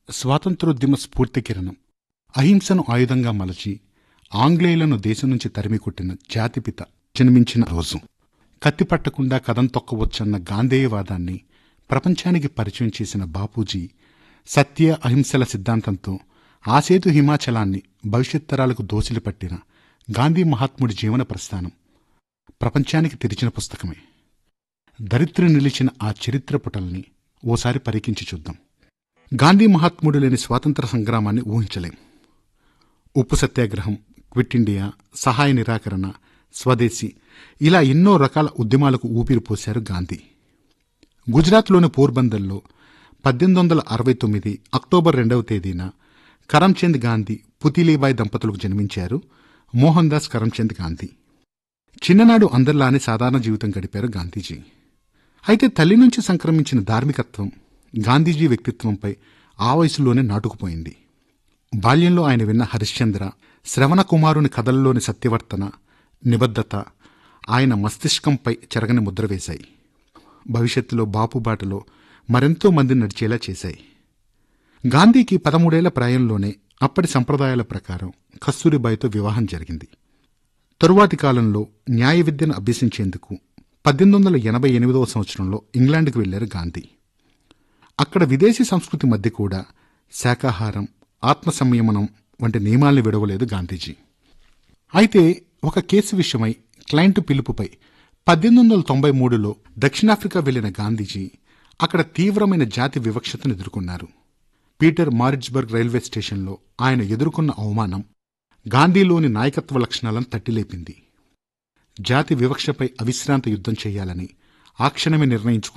స్వాతంత్రోద్యమ స్ఫూర్తి కిరణం అహింసను ఆయుధంగా మలచి ఆంగ్లేయులను దేశం నుంచి తరిమికొట్టిన జాతిపిత జన్మించిన రోజు కత్తి పట్టకుండా కథం తొక్కవచ్చన్న గాంధేయవాదాన్ని ప్రపంచానికి పరిచయం చేసిన బాపూజీ సత్య అహింసల సిద్ధాంతంతో ఆసేతు హిమాచలాన్ని భవిష్యత్ తరాలకు దోసిలి పట్టిన గాంధీ మహాత్ముడి జీవన ప్రస్థానం ప్రపంచానికి తెరిచిన పుస్తకమే దరిద్ర నిలిచిన ఆ చరిత్ర పుటల్ని ఓసారి పరికించి చూద్దాం గాంధీ మహాత్ముడు లేని స్వాతంత్ర సంగ్రామాన్ని ఊహించలేం ఉప్పు సత్యాగ్రహం క్విట్ ఇండియా సహాయ నిరాకరణ స్వదేశీ ఇలా ఎన్నో రకాల ఉద్యమాలకు ఊపిరి పోశారు గాంధీ గుజరాత్లోని పోర్బందర్లో పద్దెనిమిది వందల అరవై తొమ్మిది అక్టోబర్ రెండవ తేదీన కరమ్చంద్ గాంధీ పుతిలీబాయ్ దంపతులకు జన్మించారు మోహన్ దాస్ కరమ్చంద్ గాంధీ చిన్ననాడు అందరిలానే సాధారణ జీవితం గడిపారు గాంధీజీ అయితే తల్లి నుంచి సంక్రమించిన ధార్మికత్వం గాంధీజీ వ్యక్తిత్వంపై ఆ వయసులోనే నాటుకుపోయింది బాల్యంలో ఆయన విన్న హరిశ్చంద్ర శ్రవణ కుమారుని కథల్లోని సత్యవర్తన నిబద్ధత ఆయన మస్తిష్కంపై చెరగని ముద్ర వేశాయి భవిష్యత్తులో బాపు బాటలో మరెంతో మంది నడిచేలా చేశాయి గాంధీకి పదమూడేళ్ల ప్రాయంలోనే అప్పటి సంప్రదాయాల ప్రకారం కస్తూరిబాయితో వివాహం జరిగింది తరువాతి కాలంలో న్యాయ విద్యను అభ్యసించేందుకు పద్దెనిమిది వందల ఎనభై ఎనిమిదవ సంవత్సరంలో ఇంగ్లాండ్కు వెళ్లారు గాంధీ అక్కడ విదేశీ సంస్కృతి మధ్య కూడా శాకాహారం ఆత్మ సంయమనం వంటి నియమాల్ని విడవలేదు గాంధీజీ అయితే ఒక కేసు విషయమై క్లయింట్ పిలుపుపై పద్దెనిమిది వందల తొంభై మూడులో దక్షిణాఫ్రికా వెళ్లిన గాంధీజీ అక్కడ తీవ్రమైన జాతి వివక్షతను ఎదుర్కొన్నారు పీటర్ మారిట్స్బర్గ్ రైల్వే స్టేషన్లో ఆయన ఎదుర్కొన్న అవమానం గాంధీలోని నాయకత్వ లక్షణాలను తట్టిలేపింది జాతి వివక్షపై అవిశ్రాంత యుద్ధం చేయాలని ఆ క్షణమే నిర్ణయించుకున్న